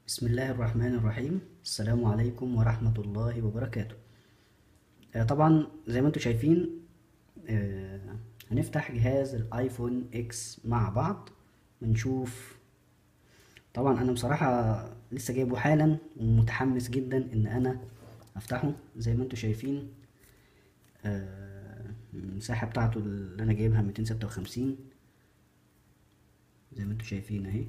بسم الله الرحمن الرحيم السلام عليكم ورحمة الله وبركاته آه، طبعا زي ما انتم شايفين آه، هنفتح جهاز الايفون اكس مع بعض ونشوف طبعا انا بصراحة لسه جايبه حالا ومتحمس جدا ان انا افتحه زي ما انتم شايفين آه، المساحة بتاعته اللي انا جايبها 256 زي ما انتم شايفين اهي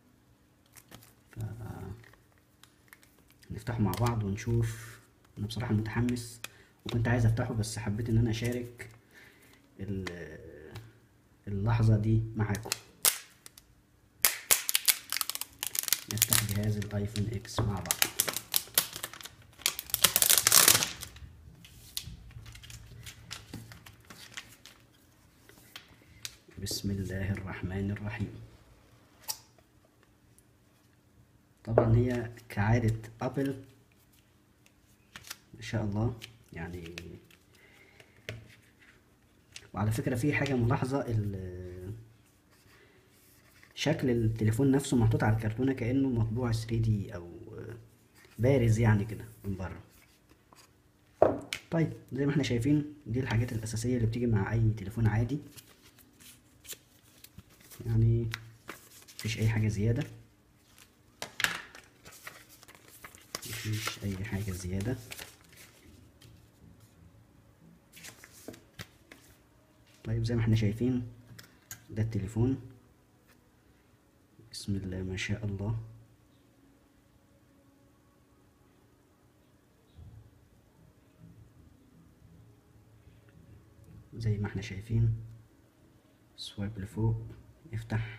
نفتحه مع بعض ونشوف انا بصراحة متحمس وكنت عايز افتحه بس حبيت ان انا اشارك ال- اللحظة دي معاكم نفتح جهاز الايفون اكس مع بعض بسم الله الرحمن الرحيم طبعا هي كعادة ابل ما شاء الله يعني وعلى فكرة في حاجة ملاحظة ال- شكل التليفون نفسه محطوط على الكرتونة كأنه مطبوع 3D أو بارز يعني كده من بره طيب زي ما احنا شايفين دي الحاجات الأساسية اللي بتيجي مع أي تليفون عادي يعني مفيش أي حاجة زيادة مفيش أي حاجة زيادة طيب زي ما احنا شايفين ده التليفون بسم الله ما شاء الله زي ما احنا شايفين سوايب لفوق يفتح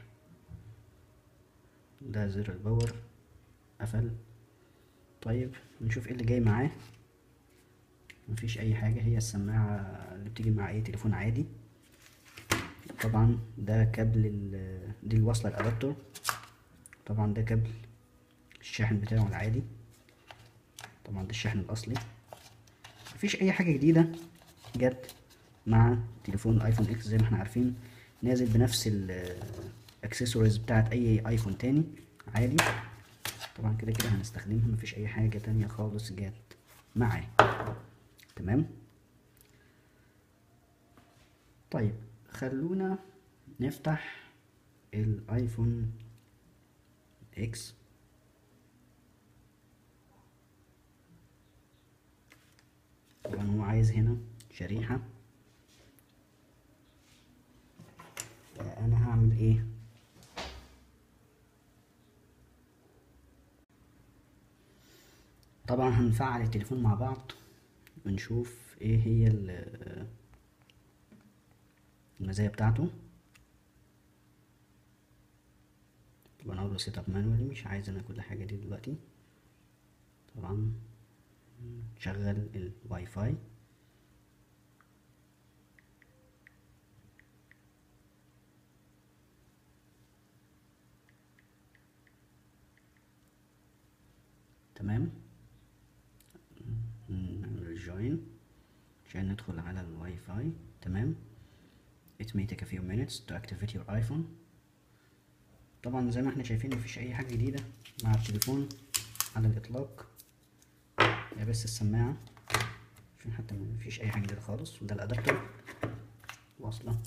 ده زر الباور قفل طيب نشوف ايه اللي جاي معاه مفيش اي حاجة هي السماعة اللي بتيجي مع اي تليفون عادي طبعا ده كابل ال- دي الوصلة الادابتور طبعا ده كابل الشاحن بتاعه العادي طبعا ده الشاحن الاصلي مفيش اي حاجة جديدة جت مع تليفون الايفون اكس زي ما احنا عارفين نازل بنفس الاكسسوارز بتاعت اي ايفون تاني عادي طبعا كده كده هنستخدمها مفيش اي حاجة تانية خالص جت معاه تمام طيب خلونا نفتح الايفون اكس طبعا هو عايز هنا شريحة انا هعمل ايه طبعا هنفعل التليفون مع بعض ونشوف ايه هي ال- المزايا بتاعته طبعا اقول له سيت اب مانوالي مش عايز انا كل حاجه دي دلوقتي طبعا شغل الواي فاي تمام نعمل جوين عشان ندخل على الواي فاي تمام it may take a few minutes to activate your iPhone طبعا زي ما احنا شايفين مفيش اي حاجة جديدة مع التليفون على الاطلاق هي بس السماعة عشان حتى مفيش اي حاجة جديدة خالص وده الادابتور واصلة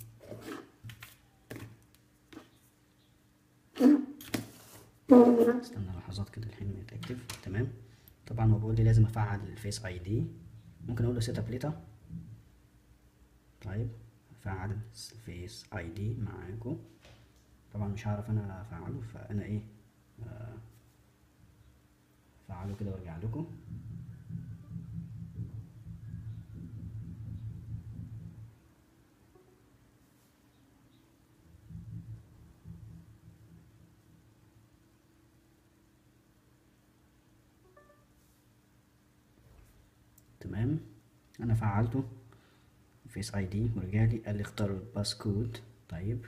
استنى لحظات كده الحين يتأكتف تمام طبعا هو بيقول لي لازم افعل الفيس اي دي ممكن اقول له سيت اب ليتا طيب افعل الفيس اي دي معاكم طبعا مش هعرف انا افعله فانا ايه آه، افعله كده وارجع لكم تمام انا فعلته فيس اي دي ورجع لي قال لي اختار الباس كود طيب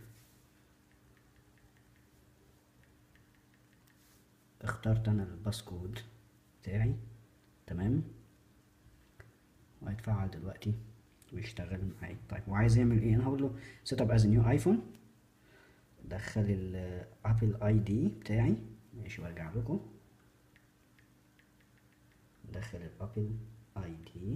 اخترت انا الباس كود بتاعي تمام وهيتفعل دلوقتي ويشتغل معايا طيب وعايز يعمل ايه انا هقول له سيت اب از نيو ايفون دخل الابل اي دي بتاعي ماشي وارجع لكم ندخل الابل اي دي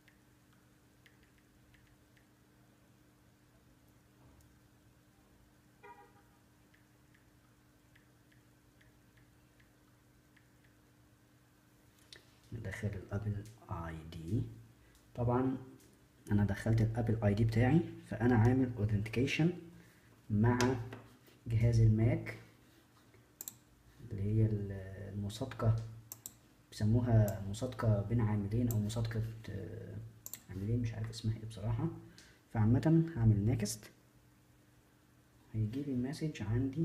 ندخل الابل اي دي طبعا انا دخلت الابل اي دي بتاعي فانا عامل اوثنتيكيشن مع جهاز الماك اللي هي المصادقة بيسموها مصادقة بين عاملين او مصادقة آه، عاملين مش عارف اسمها ايه بصراحة فعامة هعمل نيكست هيجي لي مسج عندي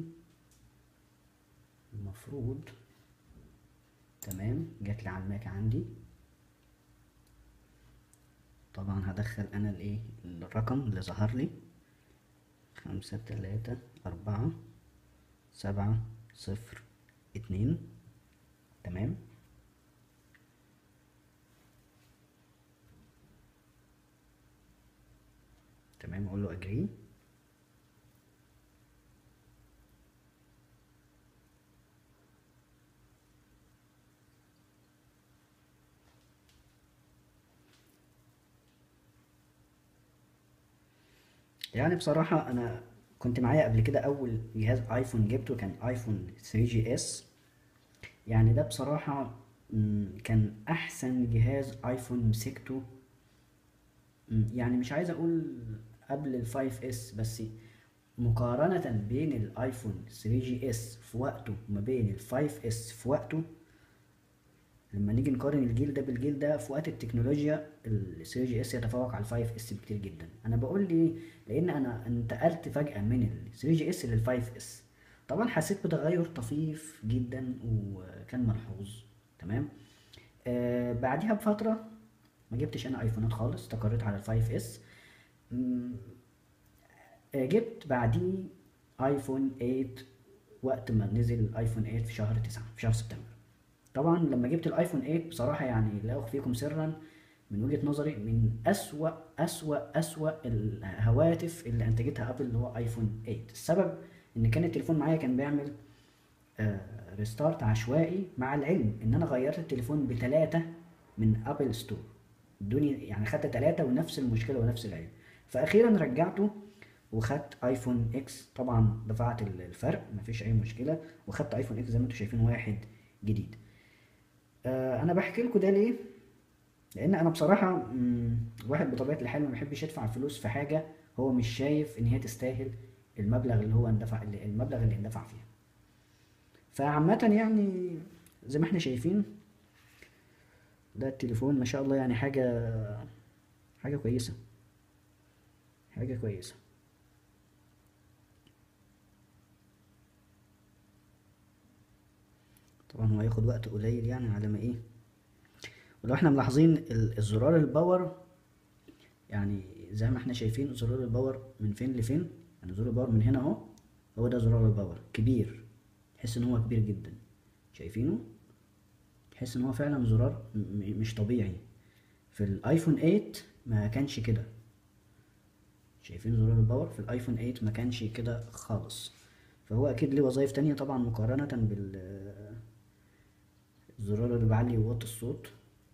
المفروض تمام جات لي على الماك عندي طبعا هدخل انا الايه الرقم اللي ظهر لي خمسة تلاتة أربعة سبعة صفر اتنين تمام تمام اقول له اجري يعني بصراحة أنا كنت معايا قبل كده أول جهاز أيفون جبته كان أيفون 3 جي اس يعني ده بصراحة مم، كان أحسن جهاز أيفون مسكته مم، يعني مش عايز أقول قبل ال 5 اس بس مقارنة بين الأيفون 3 جي اس في وقته وما بين ال 5 اس في وقته لما نيجي نقارن الجيل ده بالجيل ده في وقت التكنولوجيا ال 3 جي اس يتفوق على ال 5 اس بكتير جدا انا بقول ليه لان انا انتقلت فجأة من ال 3 جي اس لل 5 اس طبعا حسيت بتغير طفيف جدا وكان ملحوظ تمام آه بعديها بفترة ما جبتش انا ايفونات خالص استقريت على ال 5 اس جبت بعديه ايفون 8 وقت ما نزل الايفون 8 في شهر 9 في شهر سبتمبر طبعا لما جبت الايفون 8 بصراحة يعني لا اخفيكم سرا من وجهة نظري من اسوأ اسوأ اسوأ الهواتف اللي انتجتها ابل اللي هو ايفون 8 السبب ان كان التليفون معايا كان بيعمل ريستارت عشوائي مع العلم ان انا غيرت التليفون بتلاتة من ابل ستور ادوني يعني خدت تلاتة ونفس المشكلة ونفس العيب فاخيرا رجعته وخدت ايفون اكس طبعا دفعت الفرق مفيش اي مشكلة وخدت ايفون اكس زي ما انتم شايفين واحد جديد آه انا بحكي لكم ده ليه لان انا بصراحه مم، واحد بطبيعه الحال ما بيحبش يدفع فلوس في حاجه هو مش شايف ان هي تستاهل المبلغ اللي هو اندفع اللي- المبلغ اللي اندفع فيها فعامه يعني زي ما احنا شايفين ده التليفون ما شاء الله يعني حاجه حاجه كويسه حاجه كويسه طبعا هو هياخد وقت قليل يعني على ما ايه ولو احنا ملاحظين ال- الزرار الباور يعني زي ما احنا شايفين زرار الباور من فين لفين يعني زرار الباور من هنا اهو هو ده زرار الباور كبير تحس ان هو كبير جدا شايفينه تحس ان هو فعلا زرار م- م- مش طبيعي في الايفون 8 ما كانش كده شايفين زرار الباور في الايفون 8 ما كانش كده خالص فهو اكيد ليه وظايف تانية طبعا مقارنة بال الزرار اللي بعلي ووطي الصوت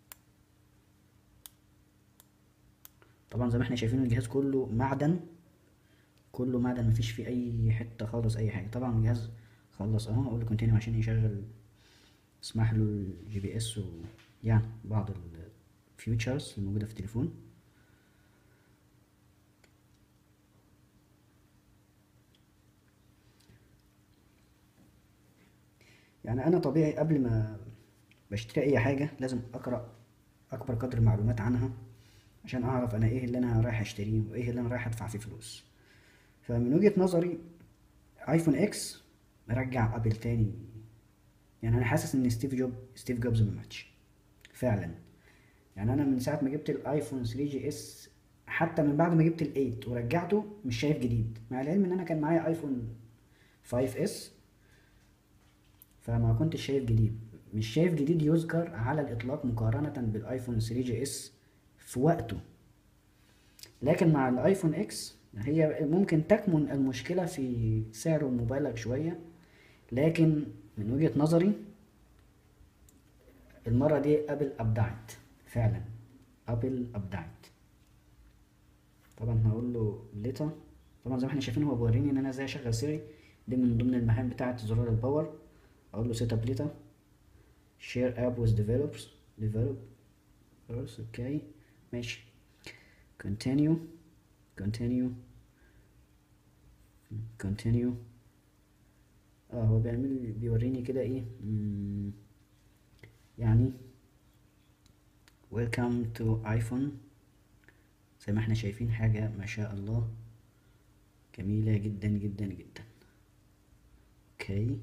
طبعا زي ما احنا شايفين الجهاز كله معدن كله معدن مفيش فيه اي حته خالص اي حاجه طبعا الجهاز خلص اهو اقول له كونتينيو عشان يشغل اسمح له الجي بي اس ويعني بعض الفيوتشرز الموجوده في التليفون يعني انا طبيعي قبل ما بشتري اي حاجه لازم اقرا اكبر قدر معلومات عنها عشان اعرف انا ايه اللي انا رايح اشتريه وايه اللي انا رايح ادفع فيه فلوس فمن وجهة نظري ايفون اكس رجع ابل تاني يعني انا حاسس ان ستيف جوب ستيف جوبز ما ماتش فعلا يعني انا من ساعه ما جبت الايفون 3 جي اس حتى من بعد ما جبت ال8 ورجعته مش شايف جديد مع العلم ان انا كان معايا ايفون 5 اس فما كنتش شايف جديد مش شايف جديد يذكر على الاطلاق مقارنة بالايفون 3 جي اس في وقته لكن مع الايفون اكس هي ممكن تكمن المشكلة في سعره المبالغ شوية لكن من وجهة نظري المرة دي ابل ابدعت فعلا ابل ابدعت طبعا هقول له ليتا طبعا زي ما احنا شايفين هو بيوريني ان انا ازاي اشغل سيري دي من ضمن المهام بتاعة زرار الباور اقول له سيت اب ليتا share app with developers developers اوكي ماشي continue continue continue اه هو بيعمل بيوريني كده ايه مم، يعني welcome to iPhone زي ما احنا شايفين حاجة ما شاء الله جميلة جدا جدا جدا اوكي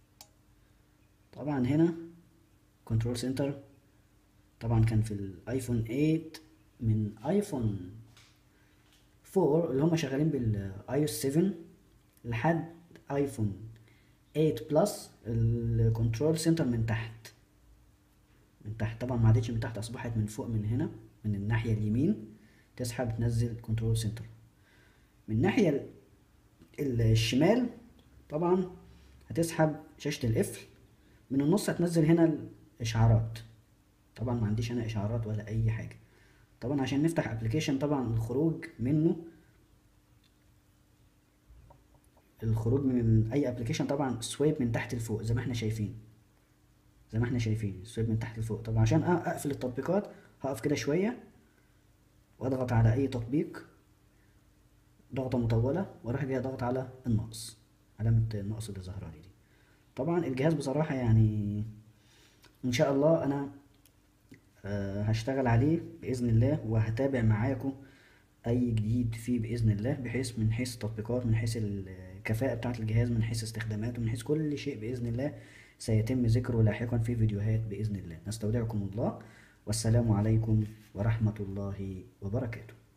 طبعا هنا كنترول سنتر طبعا كان في الايفون 8 من ايفون 4 اللي هم شغالين بالاي اس 7 لحد ايفون 8 بلس الكنترول سنتر من تحت من تحت طبعا ما عادتش من تحت اصبحت من فوق من هنا من الناحيه اليمين تسحب تنزل كنترول سنتر من الناحيه ال- ال- الشمال طبعا هتسحب شاشه القفل من النص هتنزل هنا الاشعارات طبعا ما عنديش انا اشعارات ولا اي حاجه طبعا عشان نفتح ابلكيشن طبعا الخروج منه الخروج من اي ابلكيشن طبعا سويب من تحت لفوق زي ما احنا شايفين زي ما احنا شايفين سويب من تحت لفوق طبعا عشان أ- اقفل التطبيقات هقف كده شويه واضغط على اي تطبيق ضغطه مطوله واروح جاي ضغط على الناقص علامه الناقص اللي ظاهره لي دي طبعا الجهاز بصراحه يعني ان شاء الله انا آه، هشتغل عليه بإذن الله وهتابع معاكم أي جديد فيه بإذن الله بحيث من حيث التطبيقات من حيث الكفاءة بتاعة الجهاز من حيث استخداماته من حيث كل شيء بإذن الله سيتم ذكره لاحقا في فيديوهات بإذن الله نستودعكم الله والسلام عليكم ورحمة الله وبركاته